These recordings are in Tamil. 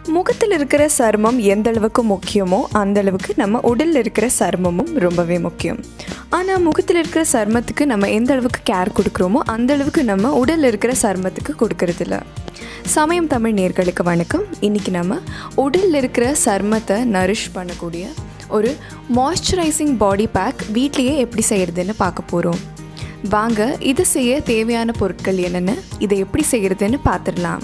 முகத்தில் இருக்கிற சருமம் எந்த அளவுக்கு முக்கியமோ அந்த அளவுக்கு நம்ம உடலில் இருக்கிற சருமமும் ரொம்பவே முக்கியம் ஆனால் முகத்தில் இருக்கிற சருமத்துக்கு நம்ம எந்த அளவுக்கு கேர் கொடுக்குறோமோ அந்த அளவுக்கு நம்ம உடலில் இருக்கிற சருமத்துக்கு கொடுக்கறதில்ல சமயம் தமிழ் நேர்களுக்கு வணக்கம் இன்றைக்கி நம்ம உடலில் இருக்கிற சருமத்தை நரிஷ் பண்ணக்கூடிய ஒரு மாய்ஸ்சரைசிங் பாடி பேக் வீட்லேயே எப்படி செய்கிறதுன்னு பார்க்க போகிறோம் வாங்க இது செய்ய தேவையான பொருட்கள் என்னென்ன இதை எப்படி செய்கிறதுன்னு பார்த்துடலாம்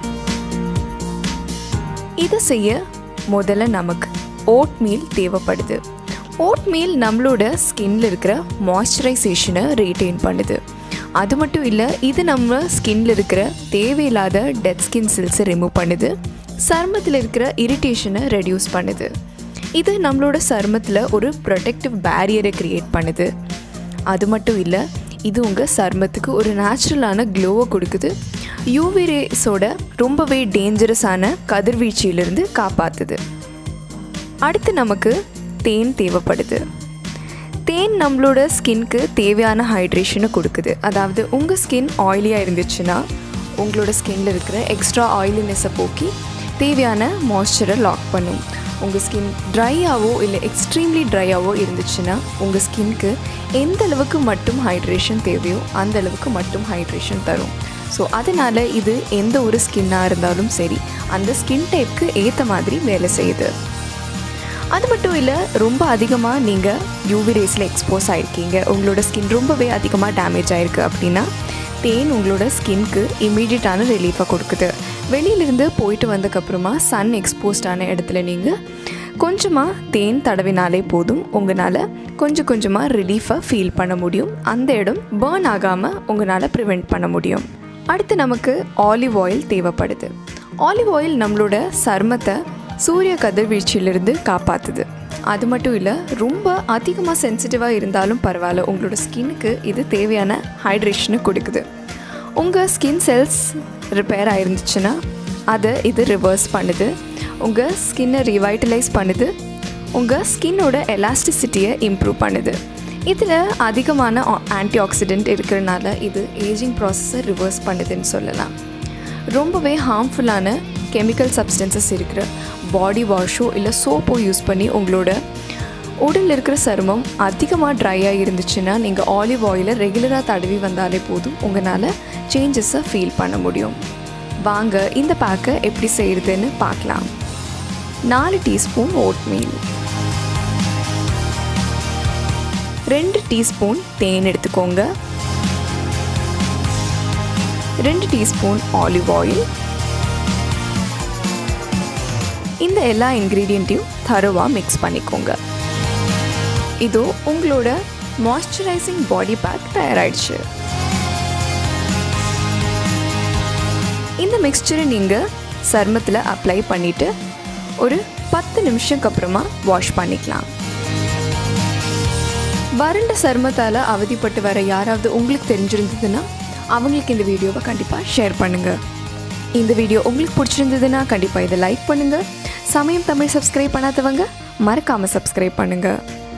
இதை செய்ய முதல்ல நமக்கு ஓட் மீல் தேவைப்படுது ஓட் மீல் நம்மளோட ஸ்கின்ல இருக்கிற மாய்ஸ்சரைசேஷனை ரீட்டைன் பண்ணுது அது மட்டும் இல்லை இது நம்ம ஸ்கின்ல இருக்கிற தேவையில்லாத டெட் ஸ்கின் செல்ஸை ரிமூவ் பண்ணுது சருமத்தில் இருக்கிற இரிட்டேஷனை ரெடியூஸ் பண்ணுது இது நம்மளோட சருமத்தில் ஒரு ப்ரொடெக்டிவ் பேரியரை க்ரியேட் பண்ணுது அது மட்டும் இல்லை இது உங்கள் சருமத்துக்கு ஒரு நேச்சுரலான க்ளோவை கொடுக்குது யூவி ரேஸோட ரொம்பவே டேஞ்சரஸான கதிர்வீழ்ச்சியிலிருந்து காப்பாற்றுது அடுத்து நமக்கு தேன் தேவைப்படுது தேன் நம்மளோட ஸ்கின்க்கு தேவையான ஹைட்ரேஷனை கொடுக்குது அதாவது உங்கள் ஸ்கின் ஆயிலியாக இருந்துச்சுன்னா உங்களோட ஸ்கின்ல இருக்கிற எக்ஸ்ட்ரா ஆயிலினஸை போக்கி தேவையான மாய்ஸ்சரை லாக் பண்ணும் உங்கள் ஸ்கின் ட்ரையாவோ இல்லை எக்ஸ்ட்ரீம்லி ட்ரையாவோ இருந்துச்சுன்னா உங்கள் ஸ்கின்க்கு எந்த அளவுக்கு மட்டும் ஹைட்ரேஷன் தேவையோ அந்த அளவுக்கு மட்டும் ஹைட்ரேஷன் தரும் ஸோ அதனால் இது எந்த ஒரு ஸ்கின்னாக இருந்தாலும் சரி அந்த ஸ்கின் டைப்க்கு ஏற்ற மாதிரி வேலை செய்யுது அது மட்டும் இல்லை ரொம்ப அதிகமாக நீங்கள் யூவி ரேஸில் எக்ஸ்போஸ் ஆகிருக்கீங்க உங்களோட ஸ்கின் ரொம்பவே அதிகமாக டேமேஜ் ஆகிருக்கு அப்படின்னா தேன் உங்களோட ஸ்கின்க்கு இமீடியட்டான ரிலீஃபாக கொடுக்குது வெளியிலிருந்து போயிட்டு வந்ததுக்கப்புறமா சன் எக்ஸ்போஸ்டான இடத்துல நீங்கள் கொஞ்சமாக தேன் தடவினாலே போதும் உங்களால் கொஞ்சம் கொஞ்சமாக ரிலீஃபாக ஃபீல் பண்ண முடியும் அந்த இடம் பேர்ன் ஆகாமல் உங்களால் ப்ரிவெண்ட் பண்ண முடியும் அடுத்து நமக்கு ஆலிவ் ஆயில் தேவைப்படுது ஆலிவ் ஆயில் நம்மளோட சருமத்தை சூரிய கதிர்வீழ்ச்சியிலிருந்து காப்பாற்றுது அது மட்டும் இல்லை ரொம்ப அதிகமாக சென்சிட்டிவாக இருந்தாலும் பரவாயில்ல உங்களோட ஸ்கின்னுக்கு இது தேவையான ஹைட்ரேஷனை கொடுக்குது உங்கள் ஸ்கின் செல்ஸ் ரிப்பேர் ஆயிருந்துச்சுன்னா அதை இது ரிவர்ஸ் பண்ணுது உங்கள் ஸ்கின்னை ரிவைட்டலைஸ் பண்ணுது உங்கள் ஸ்கின்னோட எலாஸ்டிசிட்டியை இம்ப்ரூவ் பண்ணுது இதில் அதிகமான ஆன்டி ஆக்சிடென்ட் இருக்கிறனால இது ஏஜிங் ப்ராசஸை ரிவர்ஸ் பண்ணுதுன்னு சொல்லலாம் ரொம்பவே ஹார்ம்ஃபுல்லான கெமிக்கல் சப்ஸ்டன்சஸ் இருக்கிற பாடி வாஷோ இல்லை சோப்போ யூஸ் பண்ணி உங்களோட உடலில் இருக்கிற சருமம் அதிகமாக ட்ரையாக இருந்துச்சுன்னா நீங்கள் ஆலிவ் ஆயிலை ரெகுலராக தடவி வந்தாலே போதும் உங்களால் சேஞ்சஸை ஃபீல் பண்ண முடியும் வாங்க இந்த பேக்கை எப்படி செய்கிறதுன்னு பார்க்கலாம் நாலு டீஸ்பூன் ஓட்மீல் ரெண்டு டீஸ்பூன் தேன் எடுத்துக்கோங்க ரெண்டு டீஸ்பூன் ஆலிவ் ஆயில் இந்த எல்லா இன்க்ரீடியண்ட்டையும் தரவாக மிக்ஸ் பண்ணிக்கோங்க இதோ உங்களோட மாய்ஸ்சரைசிங் பாடி பேக் தயாராகிடுச்சு இந்த மிக்ஸ்சரை நீங்கள் சருமத்தில் அப்ளை பண்ணிவிட்டு ஒரு பத்து நிமிஷம்க்கு அப்புறமா வாஷ் பண்ணிக்கலாம் வறண்ட சருமத்தால் அவதிப்பட்டு வர யாராவது உங்களுக்கு தெரிஞ்சிருந்ததுன்னா அவங்களுக்கு இந்த வீடியோவை கண்டிப்பாக ஷேர் பண்ணுங்கள் இந்த வீடியோ உங்களுக்கு பிடிச்சிருந்ததுன்னா கண்டிப்பாக இதை லைக் பண்ணுங்கள் சமயம் தமிழ் சப்ஸ்கிரைப் பண்ணாதவங்க மறக்காமல் சப்ஸ்கிரைப் பண்ணுங்கள்